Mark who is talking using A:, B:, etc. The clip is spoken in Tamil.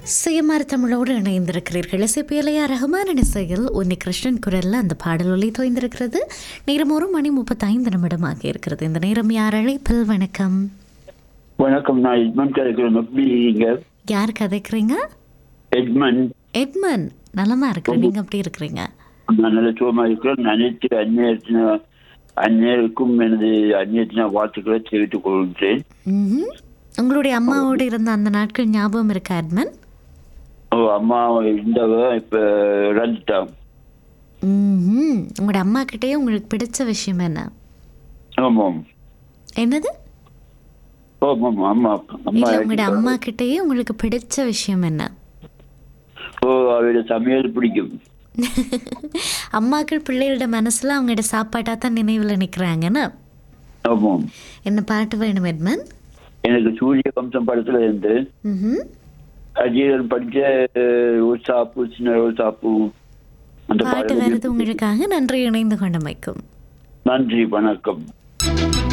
A: சுயமார் தமிழோடு இணைந்திருக்கிறீர்கள் இசைப்பியலையா ரஹ்மான் இசையில் உன்னி கிருஷ்ணன் குரல்ல அந்த பாடல் ஒலி தோய்ந்திருக்கிறது நேரம் ஒரு மணி முப்பத்தைந்து நிமிடமாக இருக்கிறது இந்த நேரம் யார் அழைப்பில் வணக்கம்
B: வணக்கம் நான் எட்மன் கதைக்கிறேன் எப்படி இருக்கீங்க
A: யார் கதைக்கிறீங்க
B: எட்மன்
A: எட்மன் நலமா இருக்கிறேன் நீங்க எப்படி இருக்கிறீங்க
B: நான் நல்ல சுகமா இருக்கிறேன் அனைத்து அந்நியத்தின அந்நியருக்கும் எனது அந்நியத்தின வாழ்த்துக்களை தெரிவித்துக் கொள்கிறேன்
A: ம்ஹும். உங்களுடைய அம்மாவோடு இருந்த அந்த நாட்கள் ஞாபகம் இருக்கா எட்மன்
B: ஓ, அம்மா இருந்தவ இப்ப இறந்துட்டான்
A: ம்ஹும். உங்களோட அம்மா கிட்டயே உங்களுக்கு பிடிச்ச விஷயம் என்ன
B: ஆமாம்
A: என்னது
B: ஆமாம் ஆமா அம்மா
A: இல்ல உங்களோட
B: இறந்துட்டா.
A: அம்மா கிட்டயே உங்களுக்கு பிடிச்ச விஷயம் என்ன
B: ஓ அவருடைய சமையல் பிடிக்கும்
A: அம்மாக்கள் பிள்ளைகளோட மனசுல அவங்களோட சாப்பாட்டா தான் நினைவில் நிற்கிறாங்கன்னு
B: ஆமாம்
A: என்ன பாட்டு வேணும் எட்மன்
B: எனக்கு சூரிய வம்சம் படத்துல இருந்து
A: ம்ஹும்.
B: அஜீரன் படிச்ச அஹ், ஒரு சாப்பு சின்ன ஒரு சாப்பு அந்த
A: பாட்டு
B: பாடல்
A: வருது உங்களுக்காக நன்றி இணைந்து கொண்டமைக்கும்
B: நன்றி வணக்கம்